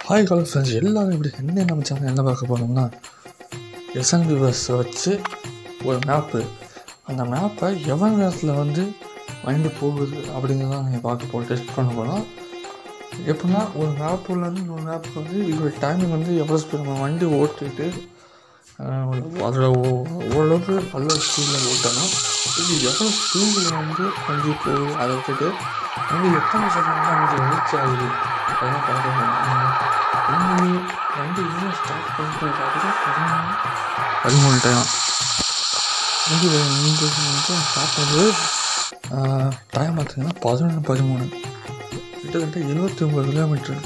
hi கால் friends எல்லோரும் இப்படி என்ன நம்ம சேனல் என்ன பார்க்க போனோம்னா எஸ்என்பி பஸ்ஸை வச்சு ஒரு மேப்பு அந்த மேப்பை எவ்வளோ நேரத்தில் வந்து வண்டி போகுது அப்படிங்கிறத நீங்கள் பார்க்க போகிறோம் டெஸ்ட் பண்ண போகிறோம் எப்படின்னா ஒரு மேப்புலேருந்து இன்னொரு மேப்புக்கு வந்து இதோட டைமிங் வந்து எவ்வளோ ஸ்பீட் நம்ம வண்டி ஓட்டிட்டு ஆஹ், அதோட ஓ- ஓரளவுக்கு நல்ல ஸ்பீடில் ஓட்டணும் இது எவ்வளோ ஸ்பீடில் வந்து வண்டி போகுது அதை விட்டுட்டு வண்டி எத்தனை செகண்ட் நமக்கு ரீச் ஆகுது அதெல்லாம் பார்க்கணும் வண்டி வண்டி இன்னும் ஸ்டார்ட் பண்ணிட்டு பார்த்தீங்கன்னா பதிமூணு பதிமூணு டைம் வண்டி நீங்கள் ஸ்டார்ட் பண்ணுறது டைம் பார்த்தீங்கன்னா பதினொன்று பதிமூணு கிட்டத்தட்ட எழுபத்தி ஒம்பது கிலோமீட்டர்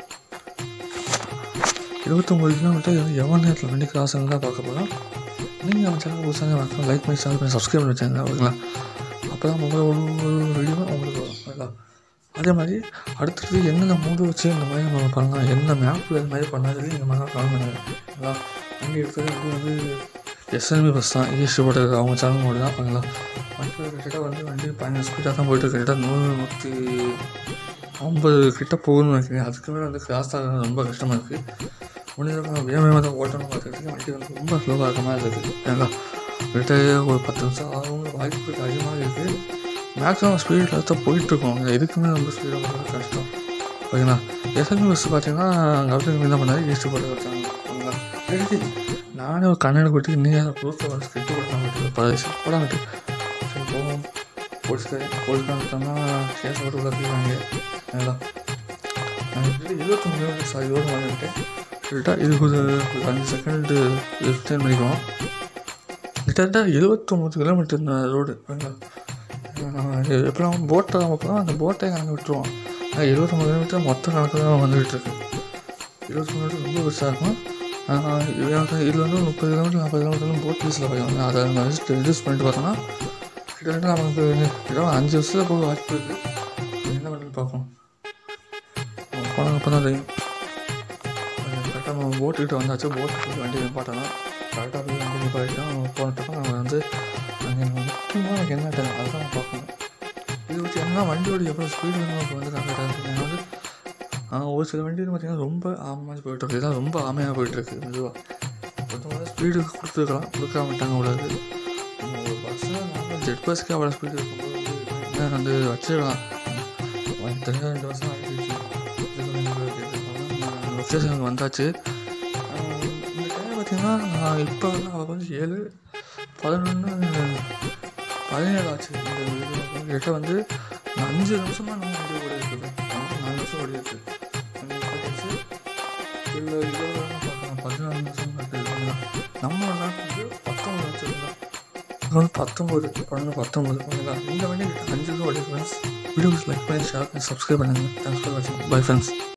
இருபத்தொம்பது கிலோமீட்டர் எவ்வளோ நேரத்தில் வண்டி கிராஸ் தான் பார்க்க போகிறோம் நீங்கள் நம்ம சேனல் புதுசாக மறக்காம லைக் பண்ணி ஷேர் பண்ணி சப்ஸ்கிரைப் பண்ணி வச்சுருங்க ஓகேங்களா அப்போ தான் உங்களை ஒரு ஒரு வீடியோ உங்களுக்கு வரும் ஓகேங்களா அதே மாதிரி அடுத்தது என்னென்ன மூடு வச்சு இந்த மாதிரி நம்ம பண்ணலாம் என்ன மேப்பில் இந்த மாதிரி பண்ணலாம் சொல்லி நீங்கள் மறக்காம கால் பண்ணுங்க ஓகேங்களா வண்டி எடுத்தது வந்து வந்து எஸ்எல்பி பஸ் தான் ஈஸ்ட் போட்டு அவங்க சேனல் மோடி தான் ஓகேங்களா வண்டி கிட்டத்தட்ட வந்து வண்டி பதினஞ்சு ஸ்பீடாக தான் போயிட்டு கிட்டத்தட்ட நூறு நூற்றி ஐம்பது கிட்ட போகணும்னு நினைக்கிறேன் அதுக்கு மேலே வந்து கிராஸ் ஆகிறது ரொம்ப கஷ்டமாக இருக்குது முடிஞ்சவங்க வேகமாக தான் ஓட்டணும் பார்த்துக்கிட்டு வண்டி வந்து ரொம்ப ஸ்லோவாக இருக்க மாதிரி இருக்குது ஏன்னா கிட்ட ஒரு பத்து நிமிஷம் ஆகும் வாய்ப்பு அதிகமாக இருக்குது மேக்ஸிமம் ஸ்பீடில் தான் போயிட்டுருக்கோம் இதுக்குமே ரொம்ப ஸ்பீடாக போகிறது கஷ்டம் ஓகேங்களா எஸ்எல்பி பஸ் பார்த்தீங்கன்னா கவுத்தம் என்ன பண்ணாரு ஈஸ்ட் போட்டு வச்சாங்க ஓகேங்களா சரி நானே ஒரு கண்ணாடி கொட்டி இன்னும் ப்ரூஃப் வந்து ஸ்கிரிப்ட் கொடுத்தாங்க பழசு போடாமட்டு சரி போவோம் போலீஸ்கார போலீஸ்கார விட்டோம்னா கேஸ் போட்டு உள்ள போயிடுவாங்க ஓகேங்களா நான் கிட்ட இருபத்தொம்பது கிலோமீட்டர் சாரி தூரம் வந்துட்டேன் கிட்டத்தட்ட இது ஒரு ஒரு அஞ்சு செகண்டு ஃபிஃப்டீன் பண்ணிக்குவோம் கிட்டத்தட்ட எழுபத்தொம்பது கிலோமீட்டர் இந்த ரோடு எப்படிலாம் போட்டை தான் வைப்போம் அந்த போட்டை கணக்கு விட்டுருவோம் ஆனால் எழுபத்தொம்பது கிலோமீட்டர் மொத்த கணக்கு தான் வந்துகிட்டு இருக்கு இருபத்தொம்பது கிலோமீட்டர் ரொம்ப பெருசாக இருக்கும் ஆனால் எனக்கு இதில் வந்து முப்பது கிலோமீட்டர் நாற்பது கிலோமீட்டர் போட் பீஸில் போயிடும் அதை நம்ம ரெடியூஸ் பண்ணிட்டு பார்த்தோம்னா கிட்டத்தட்ட நமக்கு கிட்ட அஞ்சு வருஷத்தில் போக வாய்ப்பு இருக்குது என்ன பண்ணுறது பார்ப்போம் போனாங்க அப்போ தான் தெரியும் கரெக்டாக நம்ம போட்டுக்கிட்ட வந்தாச்சு போட்டுக்கு வண்டி நிப்பாட்டலாம் கரெக்டாக போய் வண்டி நிப்பாட்டிட்டோம் போனப்போ நம்ம வந்து அங்கே முக்கியமாக எனக்கு என்ன டைம் அதுதான் பார்க்கணும் இது வச்சு என்ன வண்டியோட எவ்வளோ ஸ்பீடு நமக்கு வந்து கரெக்டாக ஏன்னா வந்து ஆ, ஒரு சில வண்டி பார்த்தீங்கன்னா ரொம்ப ஆமாம் போயிட்டு இருக்கு இதெல்லாம் ரொம்ப ஆமையாக போயிட்டு இருக்கு மெதுவாக கொஞ்சம் ஸ்பீடு கொடுத்துருக்கலாம் கொடுக்காம விட்டாங்க உள்ளது நம்ம ஒரு பஸ்ஸில் நார்மல் ஜெட் பஸ்க்கு அவ்வளோ ஸ்பீடு இருக்கும்போது வந்து என்ன வந்து வச்சிடலாம் தனியாக ரெண்டு வருஷம் ஆகிடுச்சு லொக்கேஷனுக்கு வந்தாச்சு ஆஹ் இந்த டைம் பார்த்தீங்கன்னா இப்போ வந்து அவள் வந்து ஏழு பதினொன்று பதினேழு ஆச்சு இந்த இது கிட்ட வந்து நான் அஞ்சு நிமிஷமாக நம்ம வண்டி ஓடி இருக்குது அஞ்சு நாலு நிமிஷம் ஓடி இருக்கு இல்லை இருபது பார்க்கலாம் பதினாலு நிமிஷம் இருக்குது நம்ம நாட்டுக்கு பத்தொம்பது வச்சுருந்தோம் இது வந்து பத்தொம்பது பன்னெண்டு பத்தொம்பது ஓகேங்களா இந்த வண்டி கிட்ட அஞ்சு ரூபா ஓடி ஃப்ரெண்ட்ஸ் வீடியோஸ் லைக் பண்ணி ஷேர் பண்ணி சப்ஸ்கிரைப் பண்ணுங்கள் தேங்க்ஸ் ஃபார் வாட்சிங் பை ஃப்ரெண்ட்ஸ்